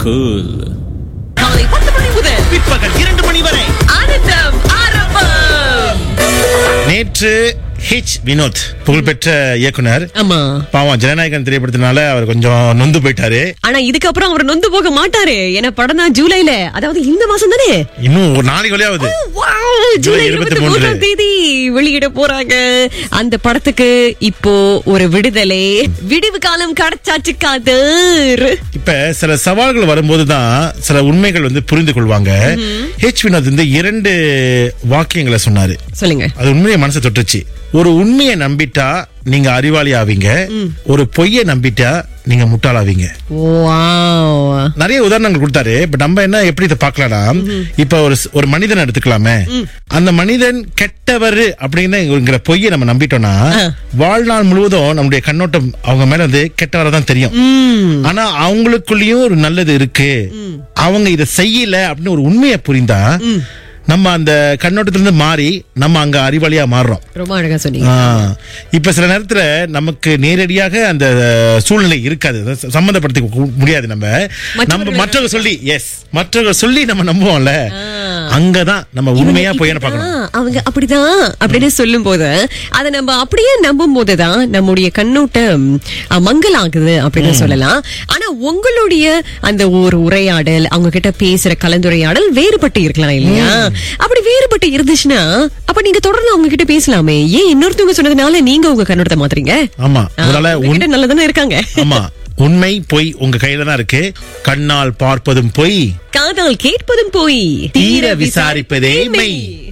Cool காலை பத்து மணி முதல் பிற்பகல் இரண்டு மணி வரை ஆனந்தம் ஆரம்பம் நேற்று ஹெச் வினோத் புகழ்பெற்ற இயக்குனர் ஆமா பாவம் ஜனநாயகன் திரைப்படத்தினால அவர் கொஞ்சம் நொந்து போயிட்டாரு ஆனா இதுக்கப்புறம் அவர் நொந்து போக மாட்டாரு ஏன்னா படம் தான் ஜூலைல அதாவது இந்த மாசம் தானே இன்னும் ஒரு நாளைக்கு வழியாவது Wow, ஜூலை இருபத்தி மூன்றாம் தேதி வெளியிட போறாங்க அந்த படத்துக்கு இப்போ ஒரு விடுதலை விடிவு காலம் கிடைச்சாச்சு காதர் இப்ப சில சவால்கள் வரும்போதுதான் சில உண்மைகள் வந்து புரிந்து கொள்வாங்க ஹெச் வினோத் வந்து இரண்டு வாக்கியங்களை சொன்னாரு சொல்லுங்க அது உண்மையை மனசை தொட்டுச்சு ஒரு உண்மையை நம்பிட்டா நீங்க அறிவாளி ஆவீங்க ஒரு பொய்யை நம்பிட்டா நீங்க முட்டாளாவீங்க Wow. நிறைய உதாரணங்கள் கொடுத்தாரு பட் நம்ம என்ன எப்படி இதை பார்க்கலாம்னா இப்ப ஒரு ஸ்- ஒரு மனிதன் எடுத்துக்கலாமே அந்த மனிதன் கெட்டவர் அப்படிங்கிற பொய்யை நம்ம நம்பிட்டோம்னா வாழ்நாள் முழுவதும் நம்முடைய கண்ணோட்டம் அவங்க மேல வந்து கெட்டவரை தான் தெரியும் ம். ஆனா அவங்களுக்குள்ளயும் ஒரு நல்லது இருக்கு அவங்க இதை செய்யல அப்படின்னு ஒரு உண்மையை புரிந்தா நம்ம அந்த கண்ணோட்டத்திலிருந்து மாறி நம்ம அங்க அறிவாளியா மாறுறோம் ரொம்ப அழகா சொன்னீங்க ஆ, இப்ப சில நேரத்துல நமக்கு நேரடியாக அந்த சூழ்நிலை இருக்காது அதை ச- சம்மந்தப்படுத்திக்க கு- முடியாது நம்ம நம்ம மற்றவர்களை மற்றவங்க சொல்லி எஸ் மற்றவங்க சொல்லி நம்ம நம்புவோம்ல அங்கதான் நம்ம உண்மையா போய் பார்க்கணும் ஆ, அவங்க அப்படிதான் அப்படின்னு சொல்லும் போது அதை நம்ம அப்படியே நம்பும் போதுதான் நம்முடைய கண்ணோட்டம் அ, மங்கலாகுது அப்படின்னு சொல்லலாம் ஆனா உங்களுடைய அந்த ஒரு உரையாடல் அவங்க கிட்ட பேசுற கலந்துரையாடல் வேறுபட்டு இருக்கலாம் இல்லையா அப்படி வேறுபட்டு இருந்துச்சுன்னா அப்ப நீங்க தொடர்ந்து அவங்க கிட்ட பேசலாமே ஏன் இன்னொருத்தவங்க சொன்னதுனால நீங்க உங்க கண்ணோட்டத்தை மாத்துறீங்க ஆமா ஆ, அதனால உன்- உங்ககிட்ட நல்லதானே இருக்காங்க ஆமா உண்மை பொய் உங்க கையில தான் இருக்கு கண்ணால் பார்ப்பதும் பொய் காதால் கேட்பதும் போய் தீர விசாரிப்பதே மெய்